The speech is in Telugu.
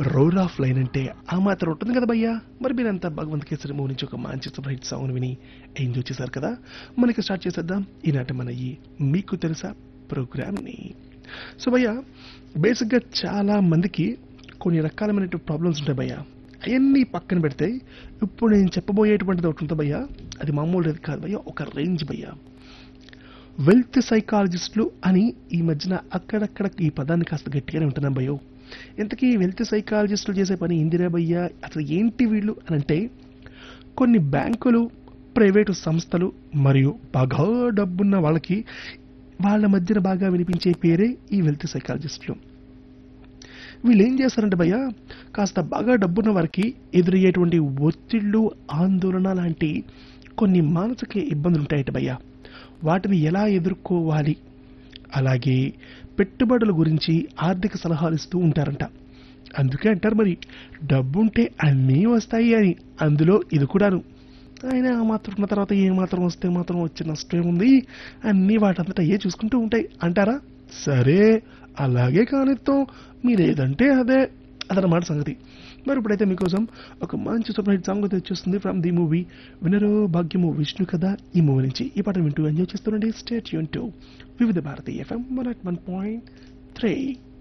రోర్ ఆఫ్ లైన్ అంటే ఆ మాత్రం ఉంటుంది కదా భయ్యా మరి మీరంతా భగవంత్ కేసరి మూవ్ నుంచి ఒక మంచి సూపర్ హిట్ సాంగ్ విని ఎంజాయ్ చేశారు కదా మనకి స్టార్ట్ చేసేద్దాం ఈనాటి మన ఈ మీకు తెలుసా ప్రోగ్రామ్ని సో భయ్యా బేసిక్గా చాలా మందికి కొన్ని రకాలమైన ప్రాబ్లమ్స్ ఉంటాయి భయ్యా అవన్నీ పక్కన పెడితే ఇప్పుడు నేను చెప్పబోయేటువంటిది ఒకటి ఉంటుంది భయ్యా అది మామూలు కాదు భయ్యా ఒక రేంజ్ భయ్యా వెల్త్ సైకాలజిస్టులు అని ఈ మధ్యన అక్కడక్కడ ఈ పదాన్ని కాస్త గట్టిగానే ఉంటున్నాం భయ్యో ఇంతకీ వెల్త్ సైకాలజిస్టులు చేసే పని ఇందిరా భయ్యా అసలు ఏంటి వీళ్ళు అని అంటే కొన్ని బ్యాంకులు ప్రైవేటు సంస్థలు మరియు బాగా డబ్బున్న వాళ్ళకి వాళ్ళ మధ్యన బాగా వినిపించే పేరే ఈ వెల్త్ సైకాలజిస్టులు వీళ్ళు ఏం చేస్తారంటే భయ్య కాస్త బాగా డబ్బున్న వారికి ఎదురయ్యేటువంటి ఒత్తిళ్ళు ఆందోళన లాంటి కొన్ని మానసిక ఇబ్బందులు ఉంటాయట భయ్య వాటిని ఎలా ఎదుర్కోవాలి అలాగే పెట్టుబడుల గురించి ఆర్థిక సలహాలు ఇస్తూ ఉంటారంట అందుకే అంటారు మరి డబ్బుంటే అన్నీ వస్తాయి అని అందులో ఇది కూడాను అయినా ఆ మాత్రం ఉన్న తర్వాత ఏ మాత్రం వస్తే మాత్రం వచ్చే నష్టం ఉంది అన్నీ వాటంతటా ఏ చూసుకుంటూ ఉంటాయి అంటారా సరే అలాగే కానిస్తాం మీరు ఏదంటే అదే అదనమాట సంగతి మరి ఇప్పుడైతే మీకోసం ఒక మంచి సూపర్ హిట్ సాంగ్ అయితే వచ్చేస్తుంది ఫ్రమ్ ది మూవీ వినరో భాగ్యము విష్ణు కదా ఈ మూవీ నుంచి ఈ పాట వింటూ ఎంజాయ్ చేస్తుండండి స్టేట్ యూన్ to Vividh Bharati FM one at one point three